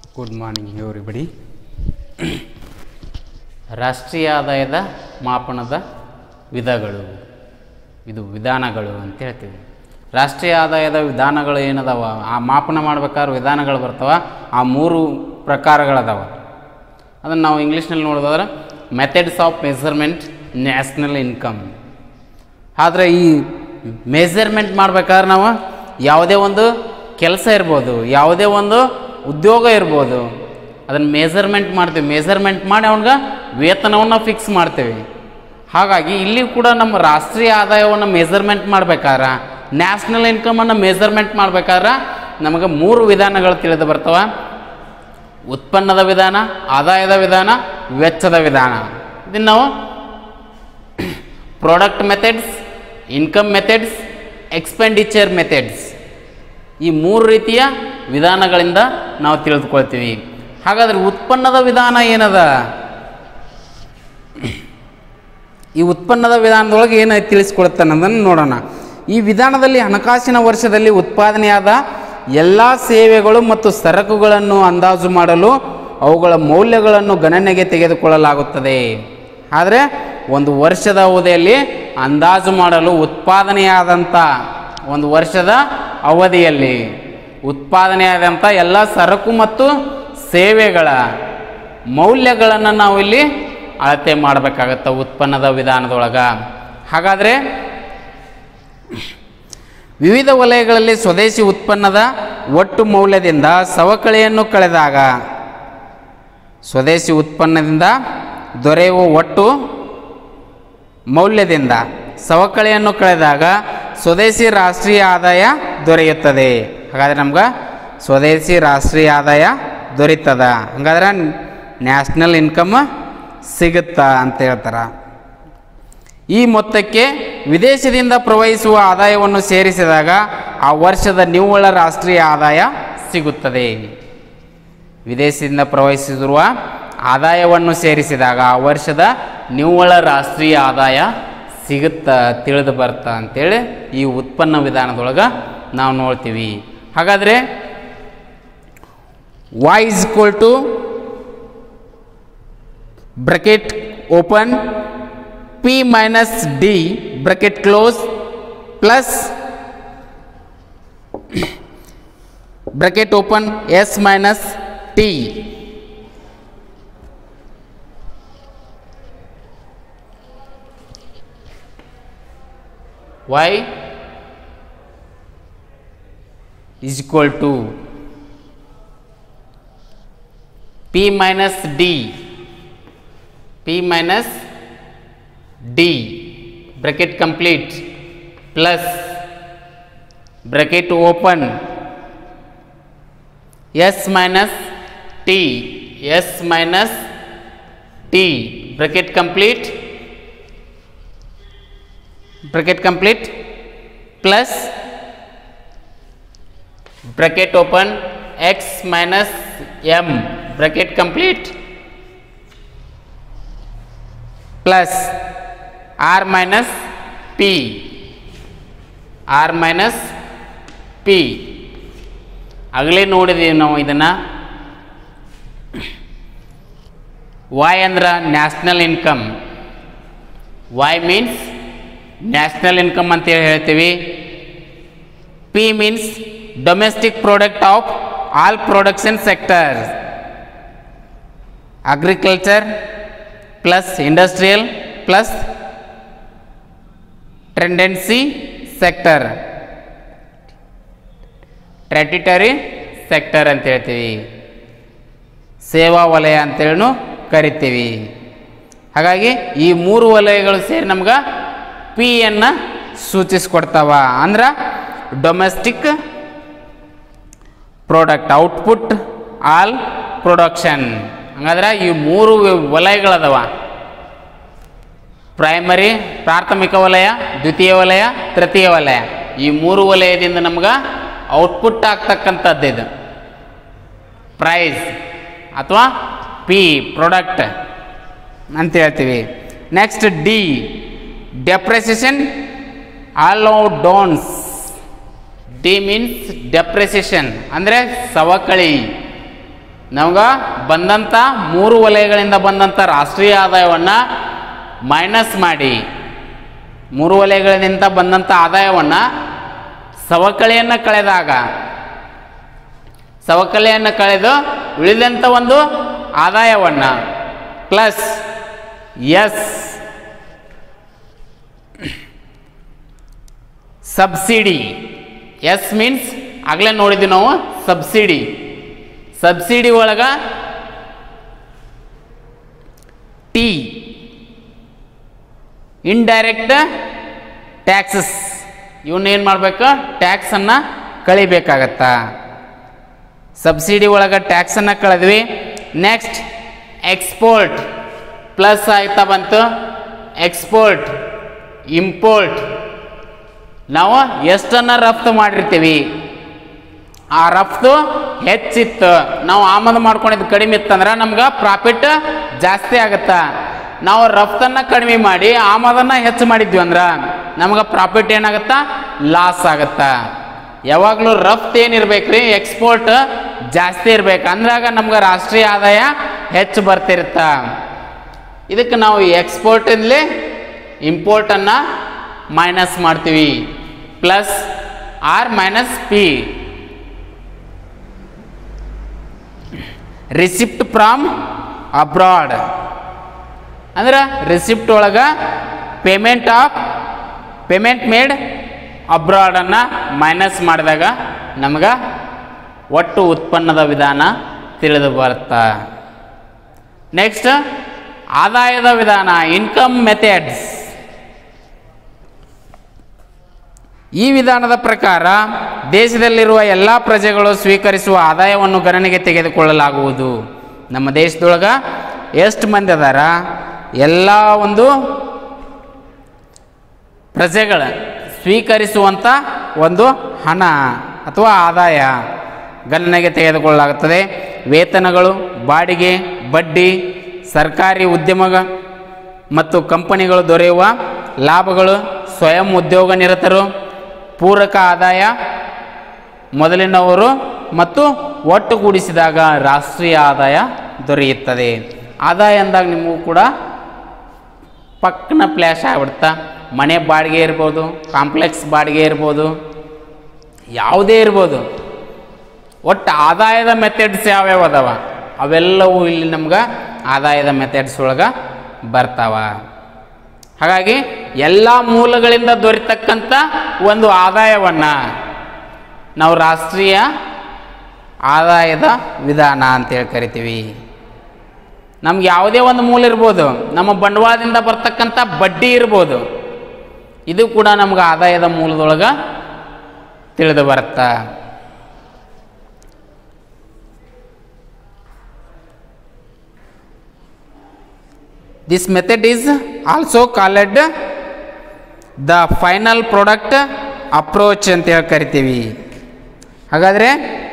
good morning everybody ರಾಷ್ಟ್ರೀಯ ಆದಾಯದ ಮಾಪನದ ವಿಧಗಳು ಇದು ವಿಧಾನಗಳು ಅಂತ ಹೇಳ್ತೀವಿ ರಾಷ್ಟ್ರೀಯ ಆದಾಯದ ವಿಧಾನಗಳು ಏನದಾವ ಆ ಮಾಪನ ಮಾಡ್ಬೇಕಾದ್ರೆ ವಿಧಾನಗಳು ಬರ್ತಾವ ಆ ಮೂರು ಪ್ರಕಾರಗಳದಾವ ಅದನ್ನು ನಾವು ಇಂಗ್ಲೀಷ್ನಲ್ಲಿ ನೋಡೋದಾದ್ರೆ methods of measurement national income ಆದರೆ ಈ ಮೆಜರ್ಮೆಂಟ್ ಮಾಡ್ಬೇಕಾದ್ರೆ ನಾವು ಯಾವುದೇ ಒಂದು ಕೆಲಸ ಇರ್ಬೋದು ಯಾವುದೇ ಒಂದು ಉದ್ಯೋಗ ಇರ್ಬೋದು ಅದನ್ನು ಮೆಜರ್ಮೆಂಟ್ ಮಾಡ್ತೀವಿ ಮೆಜರ್ಮೆಂಟ್ ಮಾಡಿ ಅವನಿಗೆ ವೇತನವನ್ನು ಫಿಕ್ಸ್ ಮಾಡ್ತೀವಿ ಹಾಗಾಗಿ ಇಲ್ಲಿ ಕೂಡ ನಮ್ಮ ರಾಷ್ಟ್ರೀಯ ಆದಾಯವನ್ನು ಮೆಜರ್ಮೆಂಟ್ ಮಾಡ್ಬೇಕಾದ್ರೆ ನ್ಯಾಷನಲ್ ಇನ್ಕಮನ್ನು ಮೆಜರ್ಮೆಂಟ್ ಮಾಡ್ಬೇಕಾದ್ರೆ ನಮಗೆ ಮೂರು ವಿಧಾನಗಳು ತಿಳಿದು ಬರ್ತವ ಉತ್ಪನ್ನದ ವಿಧಾನ ಆದಾಯದ ವಿಧಾನ ವೆಚ್ಚದ ವಿಧಾನ ಇದನ್ನು ನಾವು product methods income methods expenditure methods ಈ ಮೂರು ರೀತಿಯ ವಿಧಾನಗಳಿಂದ ನಾವು ತಿಳಿದುಕೊಳ್ತೀವಿ ಹಾಗಾದ್ರೆ ಉತ್ಪನ್ನದ ವಿಧಾನ ಏನದ ಈ ಉತ್ಪನ್ನದ ವಿಧಾನದೊಳಗೆ ಏನೈತೆ ತಿಳಿಸ್ಕೊಡ್ತಾನೆ ಅನ್ನೋದನ್ನು ನೋಡೋಣ ಈ ವಿಧಾನದಲ್ಲಿ ಹಣಕಾಸಿನ ವರ್ಷದಲ್ಲಿ ಉತ್ಪಾದನೆಯಾದ ಎಲ್ಲ ಸೇವೆಗಳು ಮತ್ತು ಸರಕುಗಳನ್ನು ಅಂದಾಜು ಮಾಡಲು ಅವುಗಳ ಮೌಲ್ಯಗಳನ್ನು ಗಣನೆಗೆ ತೆಗೆದುಕೊಳ್ಳಲಾಗುತ್ತದೆ ಆದರೆ ಒಂದು ವರ್ಷದ ಅವಧಿಯಲ್ಲಿ ಅಂದಾಜು ಮಾಡಲು ಉತ್ಪಾದನೆಯಾದಂಥ ಒಂದು ವರ್ಷದ ಅವಧಿಯಲ್ಲಿ ಉತ್ಪಾದನೆಯಾದಂಥ ಎಲ್ಲ ಸರಕು ಮತ್ತು ಸೇವೆಗಳ ಮೌಲ್ಯಗಳನ್ನು ನಾವು ಇಲ್ಲಿ ಅಳತೆ ಮಾಡಬೇಕಾಗತ್ತೆ ಉತ್ಪನ್ನದ ವಿಧಾನದೊಳಗೆ ಹಾಗಾದರೆ ವಿವಿಧ ವಲಯಗಳಲ್ಲಿ ಸ್ವದೇಶಿ ಉತ್ಪನ್ನದ ಒಟ್ಟು ಮೌಲ್ಯದಿಂದ ಸವಕಳಿಯನ್ನು ಕಳೆದಾಗ ಸ್ವದೇಶಿ ಉತ್ಪನ್ನದಿಂದ ದೊರೆಯುವ ಒಟ್ಟು ಮೌಲ್ಯದಿಂದ ಸವಕಳಿಯನ್ನು ಕಳೆದಾಗ ಸ್ವದೇಶಿ ರಾಷ್ಟ್ರೀಯ ಆದಾಯ ದೊರೆಯುತ್ತದೆ ಹಾಗಾದ್ರೆ ನಮ್ಗೆ ಸ್ವದೇಶಿ ರಾಷ್ಟ್ರೀಯ ಆದಾಯ ದೊರೀತದ ಹಾಗಾದ್ರೆ ನ್ಯಾಷನಲ್ ಇನ್ಕಮ್ ಸಿಗುತ್ತಾ ಅಂತ ಹೇಳ್ತಾರೆ ಈ ಮೊತ್ತಕ್ಕೆ ವಿದೇಶದಿಂದ ಪ್ರವಹಿಸುವ ಆದಾಯವನ್ನು ಸೇರಿಸಿದಾಗ ಆ ವರ್ಷದ ನಿವ್ವಳ ರಾಷ್ಟ್ರೀಯ ಆದಾಯ ಸಿಗುತ್ತದೆ ವಿದೇಶದಿಂದ ಪ್ರವಹಿಸಿರುವ ಆದಾಯವನ್ನು ಸೇರಿಸಿದಾಗ ಆ ವರ್ಷದ ನಿವ್ವಳ ರಾಷ್ಟ್ರೀಯ ಆದಾಯ ಸಿಗುತ್ತಾ ತಿಳಿದು ಬರ್ತಾ ಅಂತೇಳಿ ಈ ಉತ್ಪನ್ನ ವಿಧಾನದೊಳಗೆ ನಾವು ನೋಡ್ತೀವಿ ಹಾಗಾದರೆ Y is equal to bracket open P minus D bracket close plus bracket open S minus T y is equal to p minus d p minus d bracket complete plus bracket open s minus t s minus t bracket complete bracket complete plus bracket open x minus m bracket complete plus r minus p r minus p ಆಗಲೇ ನೋಡಿದೀವಿ ನಾವು ಇದನ್ನು Y ಅಂದ್ರೆ national income Y means national income ಅಂತೇಳಿ ಹೇಳ್ತೀವಿ P means domestic product of all production sector agriculture plus industrial plus tendency sector tertiary sector ಅಂತ ಹೇಳ್ತೀವಿ ಸೇವಾ ವಲಯ ಅಂತೇಳಿ ಕರಿತೀವಿ ಹಾಗಾಗಿ ಈ ಮೂರು ವಲಯಗಳು ಸೇರಿ ನಮ್ಗೆ ಪಿ ಅನ್ನು ಸೂಚಿಸ್ಕೊಡ್ತಾವ ಅಂದ್ರೆ domestic product output all production ಹಂಗಾದ್ರೆ ಈ ಮೂರು ವಲಯಗಳದವ ಪ್ರೈಮರಿ ಪ್ರಾಥಮಿಕ ವಲಯ ದ್ವಿತೀಯ ವಲಯ ತೃತೀಯ ವಲಯ ಈ ಮೂರು ವಲಯದಿಂದ ನಮ್ಗೆ ಔಟ್ಪುಟ್ ಆಗ್ತಕ್ಕಂಥದ್ದು ಇದು ಪ್ರೈಸ್ ಅಥವಾ ಪಿ ಪ್ರಾಡಕ್ಟ್ ಅಂತ ಹೇಳ್ತೀವಿ ನೆಕ್ಸ್ಟ್ ಡಿ ಡೆಪ್ರೆಸಿಷನ್ ಆಲ್ ಡೋನ್ಸ್ ಡಿ ಮೀನ್ಸ್ ಡೆಪ್ರೆಸಿಷನ್ ಅಂದರೆ ಸವಕಳಿ ನಮ್ಗೆ ಬಂದಂಥ ಮೂರು ವಲಯಗಳಿಂದ ಬಂದಂಥ ರಾಷ್ಟ್ರೀಯ ಆದಾಯವನ್ನು ಮೈನಸ್ ಮಾಡಿ ಮೂರು ವಲಯಗಳಿಂದ ಬಂದಂಥ ಆದಾಯವನ್ನು ಸವಕಳಿಯನ್ನು ಕಳೆದಾಗ ಸವಕಳಿಯನ್ನು ಕಳೆದು ಉಳಿದಂಥ ಒಂದು ಆದಾಯವನ್ನು plus S subsidy S means ಆಗಲೇ ನೋಡಿದ್ವಿ ನಾವು ಸಬ್ಸಿಡಿ ಸಬ್ಸಿಡಿ ಒಳಗ ಟಿ ಇಂಡೈರೆಕ್ಟ್ ಟ್ಯಾಕ್ಸಸ್ ಇವನ್ನ ಏನು ಮಾಡ್ಬೇಕು ಟ್ಯಾಕ್ಸನ್ನು ಕಳಿಬೇಕಾಗತ್ತ ಸಬ್ಸಿಡಿ ಒಳಗೆ ಟ್ಯಾಕ್ಸನ್ನು ಕಳೆದ್ವಿ ನೆಕ್ಸ್ಟ್ ಎಕ್ಸ್ಪೋರ್ಟ್ ಪ್ಲಸ್ ಆಯ್ತಾ ಬಂತು ಎಕ್ಸ್ಪೋರ್ಟ್ ಇಂಪೋರ್ಟ್ ನಾವು ಎಷ್ಟನ್ನು ರಫ್ತು ಮಾಡಿರ್ತೀವಿ ಆ ರಫ್ತು ಹೆಚ್ಚಿತ್ತು ನಾವು ಆಮದು ಮಾಡ್ಕೊಂಡಿದ್ದು ಕಡಿಮೆ ಇತ್ತಂದ್ರೆ ನಮ್ಗೆ ಪ್ರಾಫಿಟ್ ಜಾಸ್ತಿ ಆಗತ್ತ ನಾವು ರಫ್ತನ್ನು ಕಡಿಮೆ ಮಾಡಿ ಆಮದನ್ನು ಹೆಚ್ಚು ಮಾಡಿದ್ವಿ ಅಂದ್ರೆ ನಮ್ಗೆ ಪ್ರಾಫಿಟ್ ಏನಾಗತ್ತಾ ಲಾಸ್ ಆಗತ್ತಾ ಯಾವಾಗಲೂ ರಫ್ತು ಏನಿರ್ಬೇಕ್ರಿ ಎಕ್ಸ್ಪೋರ್ಟ್ ಜಾಸ್ತಿ ಇರ್ಬೇಕು ಅಂದ್ರಾಗ ನಮ್ಗೆ ರಾಷ್ಟ್ರೀಯ ಆದಾಯ ಹೆಚ್ಚು ಬರ್ತಿರುತ್ತ ಇದಕ್ಕೆ ನಾವು ಎಕ್ಸ್ಪೋರ್ಟಿಂದಲೇ ಇಂಪೋರ್ಟನ್ನು ಮೈನಸ್ ಮಾಡ್ತೀವಿ plus R minus P receipt from abroad ಅಂದ್ರೆ ರಿಸಿಪ್ಟ್ ಒಳಗೆ ಪೇಮೆಂಟ್ ಆಫ್ ಪೇಮೆಂಟ್ ಮೇಡ್ ಅಬ್ರಾಡನ್ನು ಮೈನಸ್ ಮಾಡಿದಾಗ ನಮ್ಗೆ ಒಟ್ಟು ಉತ್ಪನ್ನದ ವಿಧಾನ ತಿಳಿದು ಬರುತ್ತಾ ನೆಕ್ಸ್ಟ್ ಆದಾಯದ ವಿಧಾನ ಇನ್ಕಮ್ ಮೆಥಡ್ಸ್ ಈ ವಿಧಾನದ ಪ್ರಕಾರ ದೇಶದಲ್ಲಿರುವ ಎಲ್ಲ ಪ್ರಜೆಗಳು ಸ್ವೀಕರಿಸುವ ಆದಾಯವನ್ನು ಗಣನೆಗೆ ತೆಗೆದುಕೊಳ್ಳಲಾಗುವುದು ನಮ್ಮ ದೇಶದೊಳಗೆ ಎಷ್ಟು ಮಂದಿ ಅದಾರ ಎಲ್ಲ ಒಂದು ಪ್ರಜೆಗಳ ಸ್ವೀಕರಿಸುವಂಥ ಒಂದು ಹಣ ಅಥವಾ ಆದಾಯ ಗಣನೆಗೆ ತೆಗೆದುಕೊಳ್ಳಲಾಗುತ್ತದೆ ವೇತನಗಳು ಬಾಡಿಗೆ ಬಡ್ಡಿ ಸರ್ಕಾರಿ ಉದ್ಯಮ ಮತ್ತು ಕಂಪನಿಗಳು ದೊರೆಯುವ ಲಾಭಗಳು ಸ್ವಯಂ ಉದ್ಯೋಗ ನಿರತರು ಪೂರಕ ಆದಾಯ ಮೊದಲಿನವರು ಮತ್ತು ಒಟ್ಟುಗೂಡಿಸಿದಾಗ ರಾಷ್ಟ್ರೀಯ ಆದಾಯ ದೊರೆಯುತ್ತದೆ ಆದಾಯ ಅಂದಾಗ ನಿಮಗೂ ಕೂಡ ಪಕ್ಕನ ಫ್ಲ್ಯಾಶ್ ಆಗ್ಬಿಡ್ತಾ ಮನೆ ಬಾಡಿಗೆ ಇರ್ಬೋದು ಕಾಂಪ್ಲೆಕ್ಸ್ ಬಾಡಿಗೆ ಇರ್ಬೋದು ಯಾವುದೇ ಇರ್ಬೋದು ಒಟ್ಟು ಆದಾಯದ ಮೆಥಡ್ಸ್ ಯಾವ್ಯಾವ ಅದಾವ ಅವೆಲ್ಲವೂ ಇಲ್ಲಿ ನಮ್ಗೆ ಆದಾಯದ ಮೆಥಡ್ಸ್ ಒಳಗೆ ಬರ್ತಾವ ಹಾಗಾಗಿ ಎಲ್ಲ ಮೂಲಗಳಿಂದ ದೊರೆತಕ್ಕಂಥ ಒಂದು ಆದಾಯವನ್ನು ನಾವು ರಾಷ್ಟ್ರೀಯ ಆದಾಯದ ವಿಧಾನ ಅಂತೇಳಿ ಕರಿತೀವಿ ನಮ್ಗೆ ಯಾವುದೇ ಒಂದು ಮೂಲ ಇರ್ಬೋದು ನಮ್ಮ ಬಂಡವಾಳದಿಂದ ಬರ್ತಕ್ಕಂಥ ಬಡ್ಡಿ ಇರ್ಬೋದು ಇದು ಕೂಡ ನಮ್ಗೆ ಆದಾಯದ ಮೂಲದೊಳಗೆ ತಿಳಿದು ಬರುತ್ತಾ this method is also called the final product approach ಅಂತ ಹೇಳಿ ಕರಿತೀವಿ ಹಾಗಾದರೆ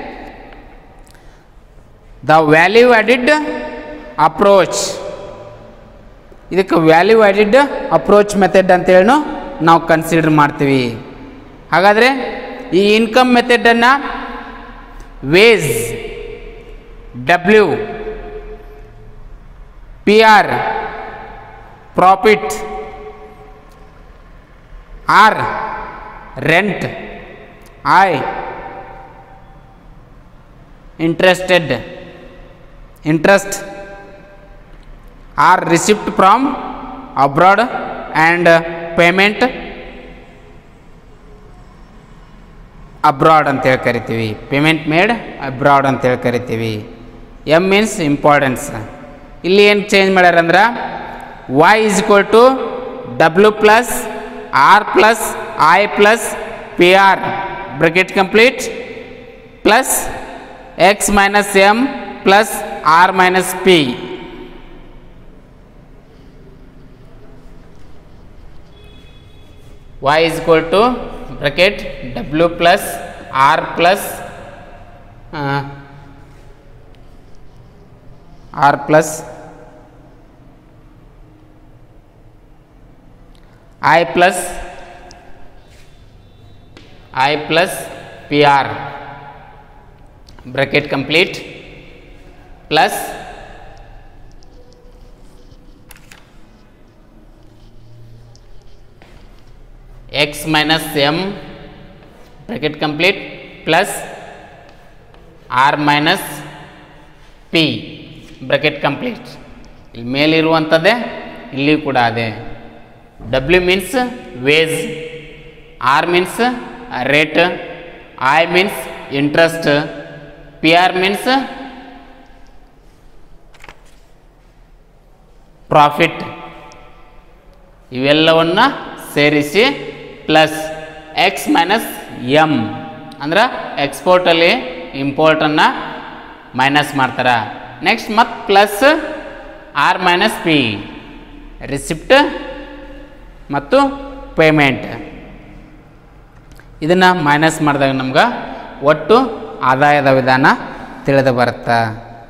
ದ ವ್ಯಾಲ್ಯೂ ಆ್ಯಡಿಡ್ ಅಪ್ರೋಚ್ ಇದಕ್ಕೆ ವ್ಯಾಲ್ಯೂ ಆ್ಯಡಿಡ್ ಅಪ್ರೋಚ್ ಮೆಥಡ್ ಅಂತೇಳಿ ನಾವು ಕನ್ಸಿಡರ್ ಮಾಡ್ತೀವಿ ಹಾಗಾದರೆ ಈ ಇನ್ಕಮ್ ಮೆಥಡನ್ನು wages W P R profit R rent I interested interest R receipt from abroad and payment abroad ಅಂತೇಳಿ ಕರಿತೀವಿ ಪೇಮೆಂಟ್ ಮೇಡ್ ಅಬ್ರಾಡ್ ಅಂತೇಳಿ ಕರಿತೀವಿ ಎಮ್ ಮೀನ್ಸ್ ಇಂಪಾರ್ಟೆನ್ಸ್ ಇಲ್ಲಿ ಏನು ಚೇಂಜ್ ಮಾಡ್ಯಾರ ಅಂದ್ರೆ Y is equal to W plus R plus I plus P R bracket complete plus X minus M plus R minus P y is equal to bracket w plus r plus uh, r plus i plus i plus pr bracket complete plus X minus M bracket complete plus R minus P bracket complete ಇಲ್ಲಿ ಮೇಲಿರುವಂಥದ್ದೇ ಇಲ್ಲಿ ಕೂಡ ಅದೇ W means wage R means rate I means interest P R means profit ಇವೆಲ್ಲವನ್ನು ಸೇರಿಸಿ plus X minus M ಅಂದ್ರೆ ಎಕ್ಸ್ಪೋರ್ಟಲ್ಲಿ ಇಂಪೋರ್ಟನ್ನು ಮೈನಸ್ ಮಾಡ್ತಾರೆ ನೆಕ್ಸ್ಟ್ ಮತ್ತು plus R minus P receipt ಮತ್ತು ಪೇಮೆಂಟ್ ಇದನ್ನು ಮೈನಸ್ ಮಾಡಿದಾಗ ನಮ್ಗೆ ಒಟ್ಟು ಆದಾಯದ ವಿಧಾನ ತಿಳಿದು ಬರುತ್ತೆ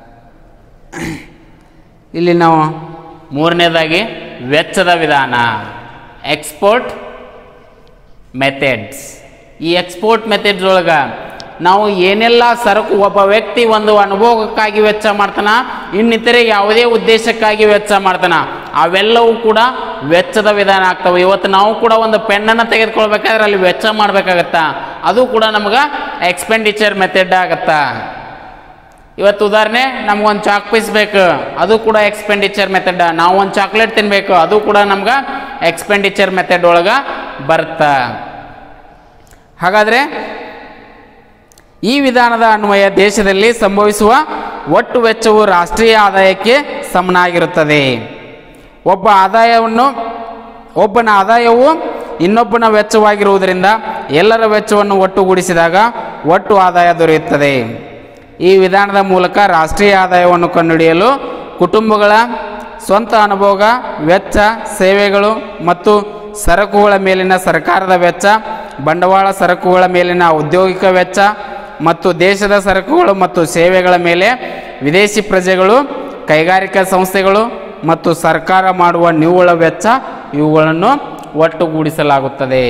ಇಲ್ಲಿ ನಾವು ಮೂರನೇದಾಗಿ ವೆಚ್ಚದ ವಿಧಾನ ಎಕ್ಸ್ಪೋರ್ಟ್ ಮೆಥಡ್ಸ್ ಈ ಎಕ್ಸ್ಪೋರ್ಟ್ ಮೆಥಡ್ಸ್ ಒಳಗೆ ನಾವು ಏನೆಲ್ಲ ಸರಕು ಒಬ್ಬ ವ್ಯಕ್ತಿ ಒಂದು ಅನುಭವಕ್ಕಾಗಿ ವೆಚ್ಚ ಮಾಡ್ತಾನ ಇನ್ನಿತರೆ ಯಾವುದೇ ಉದ್ದೇಶಕ್ಕಾಗಿ ವೆಚ್ಚ ಮಾಡ್ತಾನ ಅವೆಲ್ಲವೂ ಕೂಡ ವೆಚ್ಚದ ವಿಧಾನ ಆಗ್ತವೆ ಇವತ್ತು ನಾವು ಕೂಡ ಒಂದು ಪೆನ್ನನ್ನು ತೆಗೆದುಕೊಳ್ಬೇಕಾದ್ರೆ ಅಲ್ಲಿ ವೆಚ್ಚ ಮಾಡಬೇಕಾಗತ್ತಾ ಅದು ಕೂಡ ನಮ್ಗೆ ಎಕ್ಸ್ಪೆಂಡಿಚರ್ ಮೆಥಡ್ ಆಗತ್ತಾ ಇವತ್ತು ಉದಾಹರಣೆ ನಮ್ಗೊಂದು ಚಾಕ್ ಪೀಸ್ ಬೇಕು ಅದು ಕೂಡ ಎಕ್ಸ್ಪೆಂಡಿಚರ್ ಮೆಥಡ್ ನಾವು ಒಂದು ಚಾಕ್ಲೇಟ್ ತಿನ್ಬೇಕು ಅದು ಕೂಡ ನಮ್ಗೆ ಎಕ್ಸ್ಪೆಂಡಿಚರ್ ಮೆಥಡ್ ಒಳಗೆ ಬರುತ್ತಾ ಹಾಗಾದರೆ ಈ ವಿಧಾನದ ಅನ್ವಯ ದೇಶದಲ್ಲಿ ಸಂಭವಿಸುವ ಒಟ್ಟು ವೆಚ್ಚವು ರಾಷ್ಟ್ರೀಯ ಆದಾಯಕ್ಕೆ ಸಮನಾಗಿರುತ್ತದೆ ಒಬ್ಬ ಆದಾಯವನ್ನು ಒಬ್ಬನ ಆದಾಯವು ಇನ್ನೊಬ್ಬನ ವೆಚ್ಚವಾಗಿರುವುದರಿಂದ ಎಲ್ಲರ ವೆಚ್ಚವನ್ನು ಒಟ್ಟುಗೂಡಿಸಿದಾಗ ಒಟ್ಟು ಆದಾಯ ದೊರೆಯುತ್ತದೆ ಈ ವಿಧಾನದ ಮೂಲಕ ರಾಷ್ಟ್ರೀಯ ಆದಾಯವನ್ನು ಕಂಡುಹಿಡಿಯಲು ಕುಟುಂಬಗಳ ಸ್ವಂತ ಅನುಭೋಗ ವೆಚ್ಚ ಸೇವೆಗಳು ಮತ್ತು ಸರಕುಗಳ ಮೇಲಿನ ಸರ್ಕಾರದ ವೆಚ್ಚ ಬಂಡವಾಳ ಸರಕುಗಳ ಮೇಲಿನ ಔದ್ಯೋಗಿಕ ವೆಚ್ಚ ಮತ್ತು ದೇಶದ ಸರಕುಗಳು ಮತ್ತು ಸೇವೆಗಳ ಮೇಲೆ ವಿದೇಶಿ ಪ್ರಜೆಗಳು ಕೈಗಾರಿಕಾ ಸಂಸ್ಥೆಗಳು ಮತ್ತು ಸರ್ಕಾರ ಮಾಡುವ ನಿವ್ವಳ ವೆಚ್ಚ ಇವುಗಳನ್ನು ಒಟ್ಟುಗೂಡಿಸಲಾಗುತ್ತದೆ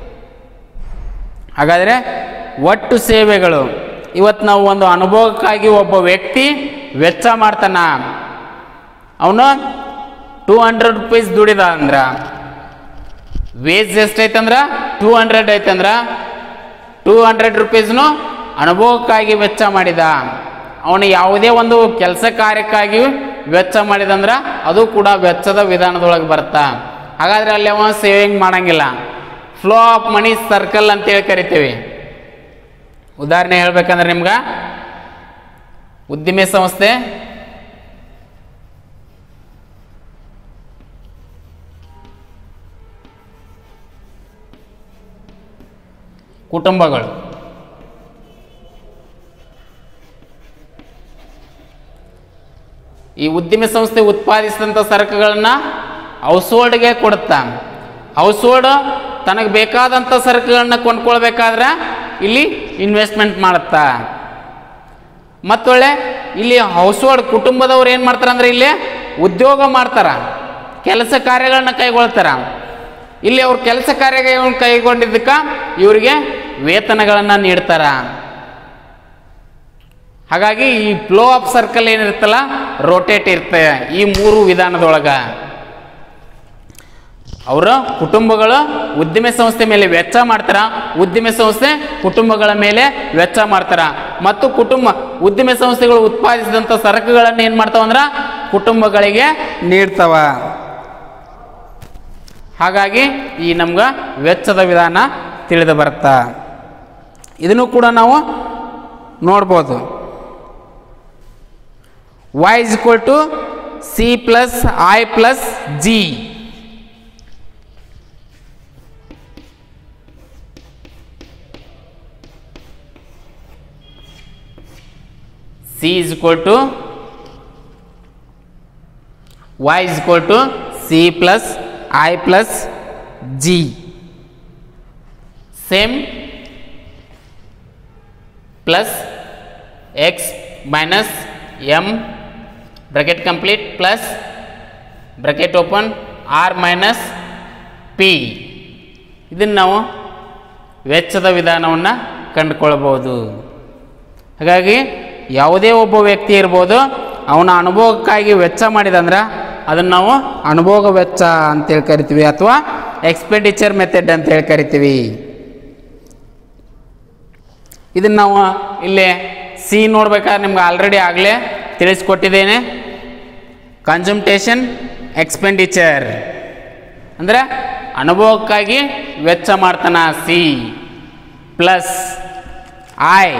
ಹಾಗಾದರೆ ಒಟ್ಟು ಸೇವೆಗಳು ಇವತ್ತು ನಾವು ಒಂದು ಅನುಭವಕ್ಕಾಗಿ ಒಬ್ಬ ವ್ಯಕ್ತಿ ವೆಚ್ಚ ಮಾಡ್ತಾನ ಅವನು ಟೂ ಹಂಡ್ರೆಡ್ ರುಪೀಸ್ ದುಡಿದ ಅಂದ್ರೆ ವೇಜ್ ಎಷ್ಟೈತಂದ್ರೆ ಟೂ ಹಂಡ್ರೆಡ್ ಐತಂದ್ರೆ ಟೂ ಹಂಡ್ರೆಡ್ ರುಪೀಸ್ನು ಅನುಭವಕ್ಕಾಗಿ ವೆಚ್ಚ ಮಾಡಿದ ಅವನು ಯಾವುದೇ ಒಂದು ಕೆಲಸ ಕಾರ್ಯಕ್ಕಾಗಿ ವೆಚ್ಚ ಮಾಡಿದಂದ್ರೆ ಅದು ಕೂಡ ವೆಚ್ಚದ ವಿಧಾನದೊಳಗೆ ಬರುತ್ತಾ ಹಾಗಾದ್ರೆ ಅಲ್ಲಿ ಅವ ಸೇವಿಂಗ್ ಮಾಡಂಗಿಲ್ಲ ಫ್ಲೋ ಆಫ್ ಮನಿ ಸರ್ಕಲ್ ಅಂತೇಳಿ ಕರಿತೀವಿ ಉದಾಹರಣೆ ಹೇಳ್ಬೇಕಂದ್ರೆ ನಿಮ್ಗೆ ಉದ್ದಿಮೆ ಸಂಸ್ಥೆ ಕುಟುಂಬಗಳು ಈ ಉದ್ದಿಮೆ ಸಂಸ್ಥೆ ಉತ್ಪಾದಿಸಿದಂಥ ಸರಕುಗಳನ್ನು ಹೌಸ್ಹೋಲ್ಡ್ಗೆ ಕೊಡುತ್ತಾ ಹೌಸ್ಹೋಲ್ಡ್ ತನಗೆ ಬೇಕಾದಂಥ ಸರಕುಗಳನ್ನ ಕೊಂಡ್ಕೊಳ್ಬೇಕಾದ್ರೆ ಇಲ್ಲಿ ಇನ್ವೆಸ್ಟ್ಮೆಂಟ್ ಮಾಡುತ್ತಾ ಮತ್ತೊಳ್ಳೆ ಇಲ್ಲಿ ಹೌಸ್ಹೋಲ್ಡ್ ಕುಟುಂಬದವ್ರು ಏನು ಮಾಡ್ತಾರೆ ಅಂದ್ರೆ ಇಲ್ಲಿ ಉದ್ಯೋಗ ಮಾಡ್ತಾರ ಕೆಲಸ ಕಾರ್ಯಗಳನ್ನ ಕೈಗೊಳ್ತಾರ ಇಲ್ಲಿ ಅವ್ರ ಕೆಲಸ ಕಾರ್ಯಗಳನ್ನು ಕೈಗೊಂಡಿದ್ದಕ್ಕೆ ಇವರಿಗೆ ವೇತನಗಳನ್ನು ನೀಡ್ತಾರ ಹಾಗಾಗಿ ಈ ಫ್ಲೋ ಆಫ್ ಸರ್ಕಲ್ ಏನಿರುತ್ತಲ್ಲ ರೋಟೇಟ್ ಇರ್ತದೆ ಈ ಮೂರು ವಿಧಾನದೊಳಗೆ ಅವರ ಕುಟುಂಬಗಳು ಉದ್ದಿಮೆ ಸಂಸ್ಥೆ ಮೇಲೆ ವೆಚ್ಚ ಮಾಡ್ತಾರ ಉದ್ದಿಮೆ ಸಂಸ್ಥೆ ಕುಟುಂಬಗಳ ಮೇಲೆ ವೆಚ್ಚ ಮಾಡ್ತಾರ ಮತ್ತು ಕುಟುಂಬ ಉದ್ದಿಮೆ ಸಂಸ್ಥೆಗಳು ಉತ್ಪಾದಿಸಿದಂಥ ಸರಕುಗಳನ್ನು ಏನು ಮಾಡ್ತಾವ ಅಂದ್ರೆ ಕುಟುಂಬಗಳಿಗೆ ನೀಡ್ತಾವ ಹಾಗಾಗಿ ಈ ನಮ್ಗೆ ವೆಚ್ಚದ ವಿಧಾನ ತಿಳಿದು ಬರುತ್ತಾ ಇದನ್ನು ಕೂಡ ನಾವು ನೋಡ್ಬೋದು y is equal to c plus i plus g c is equal to y is equal to c plus i plus g same plus x minus m bracket complete plus bracket open r minus p ಇದನ್ನು ನಾವು ವೆಚ್ಚದ ವಿಧಾನವನ್ನು ಕಂಡುಕೊಳ್ಬೋದು ಹಾಗಾಗಿ ಯಾವುದೇ ಒಬ್ಬ ವ್ಯಕ್ತಿ ಇರ್ಬೋದು ಅವನ ಅನುಭವಕ್ಕಾಗಿ ವೆಚ್ಚ ಮಾಡಿದಂದ್ರೆ ಅದನ್ನು ನಾವು ಅನುಭೋಗ ವೆಚ್ಚ ಅಂತೇಳಿ ಕರಿತೀವಿ ಅಥವಾ ಎಕ್ಸ್ಪೆಂಡಿಚರ್ ಮೆಥಡ್ ಅಂತೇಳಿ ಕರಿತೀವಿ ಇದನ್ನು ನಾವು ಇಲ್ಲಿ ಸಿ ನೋಡ್ಬೇಕಾದ್ರೆ ನಿಮ್ಗೆ ಆಲ್ರೆಡಿ ಆಗಲೇ ತಿಳಿಸ್ಕೊಟ್ಟಿದ್ದೇನೆ ಕನ್ಸಂಟೇಷನ್ ಎಕ್ಸ್ಪೆಂಡಿಚರ್ ಅಂದರೆ ಅನುಭವಕ್ಕಾಗಿ ವೆಚ್ಚ ಮಾಡ್ತಾನ C plus I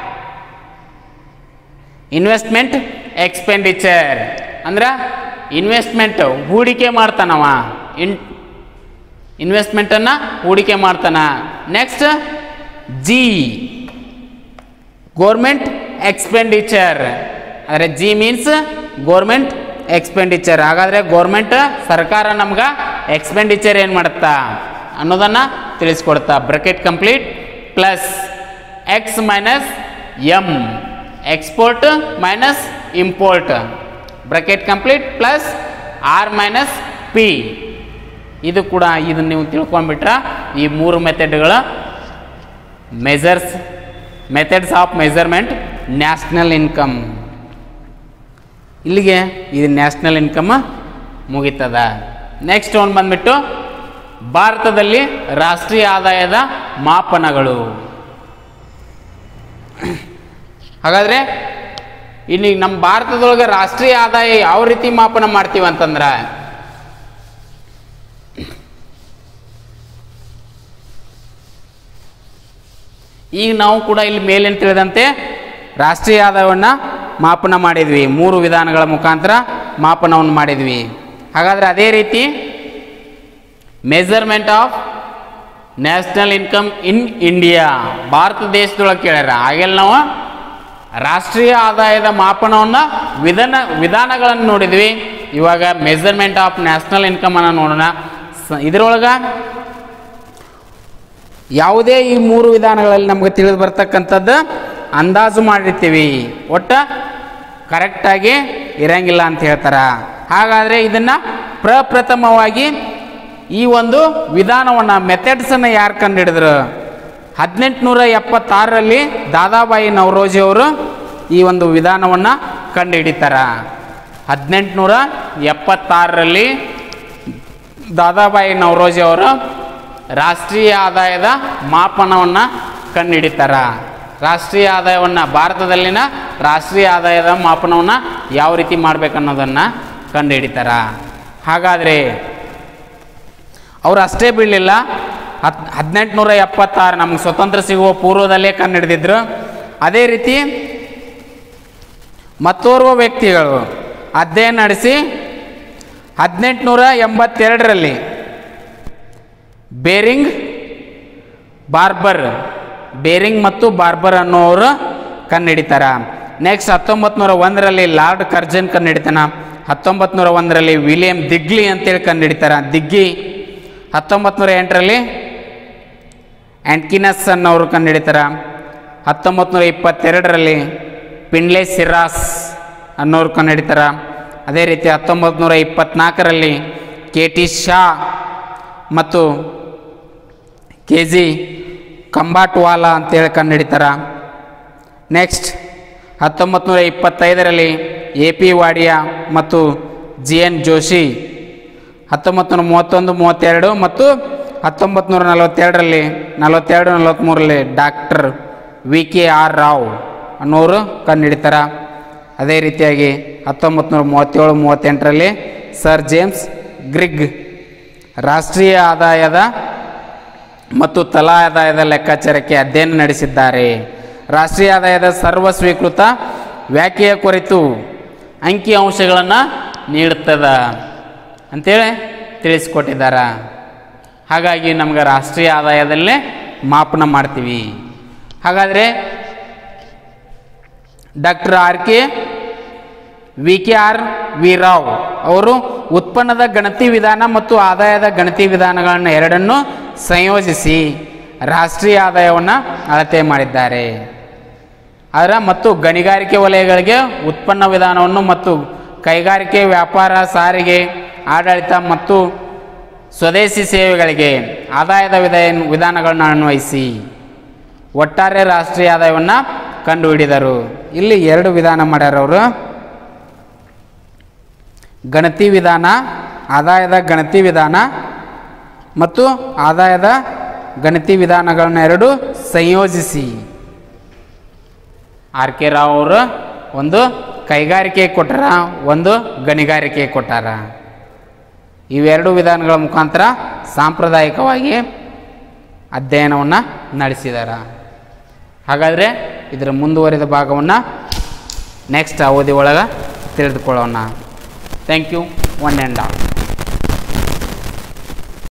investment expenditure ಅಂದ್ರೆ ಇನ್ವೆಸ್ಟ್ಮೆಂಟ್ ಹೂಡಿಕೆ ಮಾಡ್ತಾನವ ಇನ್ ಇನ್ವೆಸ್ಟ್ಮೆಂಟನ್ನು ಹೂಡಿಕೆ ಮಾಡ್ತಾನ ನೆಕ್ಸ್ಟ್ ಜಿ ಗೋರ್ಮೆಂಟ್ ಎಕ್ಸ್ಪೆಂಡಿಚರ್ ಅಂದರೆ ಜಿ ಮೀನ್ಸ್ ಗೋರ್ಮೆಂಟ್ ಎಕ್ಸ್ಪೆಂಡಿಚರ್ ಹಾಗಾದರೆ ಗೋರ್ಮೆಂಟ್ ಸರ್ಕಾರ ನಮ್ಗೆ ಎಕ್ಸ್ಪೆಂಡಿಚರ್ ಏನು ಮಾಡುತ್ತಾ ಅನ್ನೋದನ್ನು ತಿಳಿಸ್ಕೊಡ್ತಾ bracket complete plus X minus M export minus import bracket complete plus R minus P ಇದು ಕೂಡ ಇದನ್ನು ನೀವು ತಿಳ್ಕೊಂಡ್ಬಿಟ್ರೆ ಈ ಮೂರು ಮೆಥಡ್ಗಳ measures methods of measurement national income ಇಲ್ಲಿಗೆ ಇದು ನ್ಯಾಷನಲ್ ಇನ್ಕಮ್ ಮುಗೀತದ ನೆಕ್ಸ್ಟ್ ಒಂದು ಬಂದ್ಬಿಟ್ಟು ಭಾರತದಲ್ಲಿ ರಾಷ್ಟ್ರೀಯ ಆದಾಯದ ಮಾಪನಗಳು ಹಾಗಾದರೆ ಇನ್ನು ನಮ್ಮ ಭಾರತದೊಳಗೆ ರಾಷ್ಟ್ರೀಯ ಆದಾಯ ಯಾವ ರೀತಿ ಮಾಪನ ಮಾಡ್ತೀವಿ ಅಂತಂದ್ರೆ ಈಗ ನಾವು ಕೂಡ ಇಲ್ಲಿ ಮೇಲೇನು ತಿಳಿದಂತೆ ರಾಷ್ಟ್ರೀಯ ಆದಾಯವನ್ನು ಮಾಪನ ಮಾಡಿದ್ವಿ ಮೂರು ವಿಧಾನಗಳ ಮುಖಾಂತರ ಮಾಪನವನ್ನು ಮಾಡಿದ್ವಿ ಹಾಗಾದರೆ ಅದೇ ರೀತಿ measurement of national income in India ಭಾರತ ದೇಶದೊಳಗೆ ಕೇಳ್ಯಾರ ಹಾಗೆಲ್ಲ ನಾವು ರಾಷ್ಟ್ರೀಯ ಆದಾಯದ ಮಾಪನವನ್ನು ವಿಧಾನ ವಿಧಾನಗಳನ್ನು ನೋಡಿದ್ವಿ ಇವಾಗ ಮೆಜರ್ಮೆಂಟ್ ಆಫ್ ನ್ಯಾಷನಲ್ ಇನ್ಕಮನ್ನು ನೋಡೋಣ ಸ ಇದರೊಳಗೆ ಯಾವುದೇ ಈ ಮೂರು ವಿಧಾನಗಳಲ್ಲಿ ನಮಗೆ ತಿಳಿದು ಬರ್ತಕ್ಕಂಥದ್ದು ಅಂದಾಜು ಮಾಡಿರ್ತೀವಿ ಒಟ್ಟು ಕರೆಕ್ಟಾಗಿ ಇರಂಗಿಲ್ಲ ಅಂತ ಹೇಳ್ತಾರೆ ಹಾಗಾದರೆ ಇದನ್ನು ಪ್ರಪ್ರಥಮವಾಗಿ ಈ ಒಂದು ವಿಧಾನವನ್ನು ಮೆಥಡ್ಸನ್ನು ಯಾರು ಕಂಡುಹಿಡಿದ್ರು ಹದಿನೆಂಟುನೂರ ಎಪ್ಪತ್ತಾರರಲ್ಲಿ ದಾದಾಬಾಯಿ ನವರೋಜಿ ಅವರು ಈ ಒಂದು ವಿಧಾನವನ್ನು ಕಂಡುಹಿಡಿತಾರ ಹದಿನೆಂಟುನೂರ ಎಪ್ಪತ್ತಾರರಲ್ಲಿ ದಾದಾಬಾಯಿ ನವರೋಜಿ ಅವರು ರಾಷ್ಟ್ರೀಯ ಆದಾಯದ ಮಾಪನವನ್ನು ಕಂಡುಹಿಡಿತಾರ ರಾಷ್ಟ್ರೀಯ ಆದಾಯವನ್ನು ಭಾರತದಲ್ಲಿನ ರಾಷ್ಟ್ರೀಯ ಆದಾಯದ ಮಾಪನವನ್ನು ಯಾವ ರೀತಿ ಮಾಡಬೇಕನ್ನೋದನ್ನು ಕಂಡುಹಿಡಿತಾರ ಹಾಗಾದರೆ ಅವರು ಅಷ್ಟೇ ಬೀಳಲಿಲ್ಲ ಹತ್ ಹದಿನೆಂಟುನೂರ ಎಪ್ಪತ್ತಾರು ನಮ್ಗೆ ಸ್ವತಂತ್ರ ಸಿಗುವ ಪೂರ್ವದಲ್ಲೇ ಕಂಡುಹಿಡಿದಿದ್ರು ಅದೇ ರೀತಿ ಮತ್ತೋರ್ವ ವ್ಯಕ್ತಿಗಳು ಅಧ್ಯಯನ ನಡೆಸಿ ಹದಿನೆಂಟುನೂರ ಎಂಬತ್ತೆರಡರಲ್ಲಿ ಬೇರಿಂಗ್ ಬಾರ್ಬರ್ ಬೇರಿಂಗ್ ಮತ್ತು ಬಾರ್ಬರ್ ಅನ್ನೋರು ಕಂಡುಹಿಡಿತಾರ ನೆಕ್ಸ್ಟ್ ಹತ್ತೊಂಬತ್ತು ನೂರ ಒಂದರಲ್ಲಿ ಲಾರ್ಡ್ ಕರ್ಜನ್ ಕಂಡುಹಿಡಿತಾನ ಹತ್ತೊಂಬತ್ತು ನೂರ ಒಂದರಲ್ಲಿ ವಿಲಿಯಂ ದಿಗ್ಲಿ ಅಂತೇಳಿ ಕಂಡುಹಿಡಿತಾರ ದಿಗ್ಗಿ ಹತ್ತೊಂಬತ್ತು ನೂರ ಎಂಟರಲ್ಲಿ ಆ್ಯಂಟ್ಕಿನಸ್ ಅನ್ನೋರು ಕಂಡುಹಿಡಿತಾರ ಹತ್ತೊಂಬತ್ತು ನೂರ ಇಪ್ಪತ್ತೆರಡರಲ್ಲಿ ಪಿಂಡ್ಲೆ ಸಿರಾಸ್ ಅನ್ನೋರು ಕಂಡುಹಿಡಿತಾರ ಅದೇ ರೀತಿ ಹತ್ತೊಂಬತ್ತು ನೂರ ಇಪ್ಪತ್ತ್ನಾಲ್ಕರಲ್ಲಿ ಕೆ ಟಿ ಶಾ ಮತ್ತು ಕೆ ಜಿ ಕಂಬಾಟ್ವಾಲಾ ಅಂತೇಳಿ ಕಂಡುಹಿಡಿತಾರ ನೆಕ್ಸ್ಟ್ ಹತ್ತೊಂಬತ್ತು ನೂರ ಇಪ್ಪತ್ತೈದರಲ್ಲಿ ಎ ಪಿ ವಾಡಿಯಾ ಮತ್ತು ಜಿ ಎನ್ ಜೋಶಿ ಹತ್ತೊಂಬತ್ತು ನೂರ ಮೂವತ್ತೊಂದು ಮೂವತ್ತೆರಡು ಮತ್ತು ಹತ್ತೊಂಬತ್ತು ನೂರ ನಲವತ್ತೆರಡರಲ್ಲಿ ನಲವತ್ತೆರಡು ನಲವತ್ತ್ಮೂರರಲ್ಲಿ doctor V K R Rao ಅನ್ನೋರು ಕಂಡುಹಿಡಿತಾರ ಅದೇ ರೀತಿಯಾಗಿ ಹತ್ತೊಂಬತ್ತು ನೂರ ಮೂವತ್ತೇಳು ಮೂವತ್ತೆಂಟರಲ್ಲಿ ಸರ್ ಜೇಮ್ಸ್ ಗ್ರಿಗ್ ರಾಷ್ಟ್ರೀಯ ಆದಾಯದ ಮತ್ತು ತಲಾ ಆದಾಯದ ಲೆಕ್ಕಾಚಾರಕ್ಕೆ ಅಧ್ಯಯನ ನಡೆಸಿದ್ದಾರೆ ರಾಷ್ಟ್ರೀಯ ಆದಾಯದ ಸರ್ವ ಸ್ವೀಕೃತ ವ್ಯಾಖ್ಯೆಯ ಕುರಿತು ಅಂಕಿ ಅಂಶಗಳನ್ನು ನೀಡುತ್ತದ ಅಂತೇಳಿ ತಿಳಿಸ್ಕೊಟ್ಟಿದ್ದಾರೆ ಹಾಗಾಗಿ ನಮ್ಗೆ ರಾಷ್ಟ್ರೀಯ ಆದಾಯದಲ್ಲೇ ಮಾಪನ ಮಾಡ್ತೀವಿ ಹಾಗಾದರೆ doctor R K V K R V Rao ಅವರು ಉತ್ಪನ್ನದ ಗಣತಿ ವಿಧಾನ ಮತ್ತು ಆದಾಯದ ಗಣತಿ ವಿಧಾನಗಳನ್ನು ಎರಡನ್ನೂ ಸಂಯೋಜಿಸಿ ರಾಷ್ಟ್ರೀಯ ಆದಾಯವನ್ನು ಅಳತೆ ಮಾಡಿದ್ದಾರೆ ಅದರ ಮತ್ತು ಗಣಿಗಾರಿಕೆ ವಲಯಗಳಿಗೆ ಉತ್ಪನ್ನ ವಿಧಾನವನ್ನು ಮತ್ತು ಕೈಗಾರಿಕೆ ವ್ಯಾಪಾರ ಸಾರಿಗೆ ಆಡಳಿತ ಮತ್ತು ಸ್ವದೇಶಿ ಸೇವೆಗಳಿಗೆ ಆದಾಯದ ವಿಧ ವಿಧಾನಗಳನ್ನು ಅನ್ವಯಿಸಿ ಒಟ್ಟಾರೆ ರಾಷ್ಟ್ರೀಯ ಆದಾಯವನ್ನು ಕಂಡುಹಿಡಿದರು ಇಲ್ಲಿ ಎರಡು ವಿಧಾನ ಮಾಡ್ಯಾರ ಅವರು ಗಣತಿ ವಿಧಾನ ಆದಾಯದ ಗಣತಿ ವಿಧಾನ ಮತ್ತು ಆದಾಯದ ಗಣತಿ ವಿಧಾನಗಳನ್ನ ಎರಡು ಸಂಯೋಜಿಸಿ ಆರ್ ಕೆ ರಾವ್ ಅವರು ಒಂದು ಕೈಗಾರಿಕೆ ಕೊಟ್ಟಾರ ಒಂದು ಗಣಿಗಾರಿಕೆ ಕೊಟ್ಟಾರ ಇವೆರಡು ವಿಧಾನಗಳ ಮುಖಾಂತರ ಸಾಂಪ್ರದಾಯಿಕವಾಗಿ ಅಧ್ಯಯನವನ್ನು ನಡೆಸಿದಾರ ಹಾಗಾದರೆ ಇದರ ಮುಂದುವರಿದ ಭಾಗವನ್ನು ನೆಕ್ಸ್ಟ್ ಅವಧಿ ಒಳಗೆ ತಿಳಿದುಕೊಳ್ಳೋಣ thank you one and all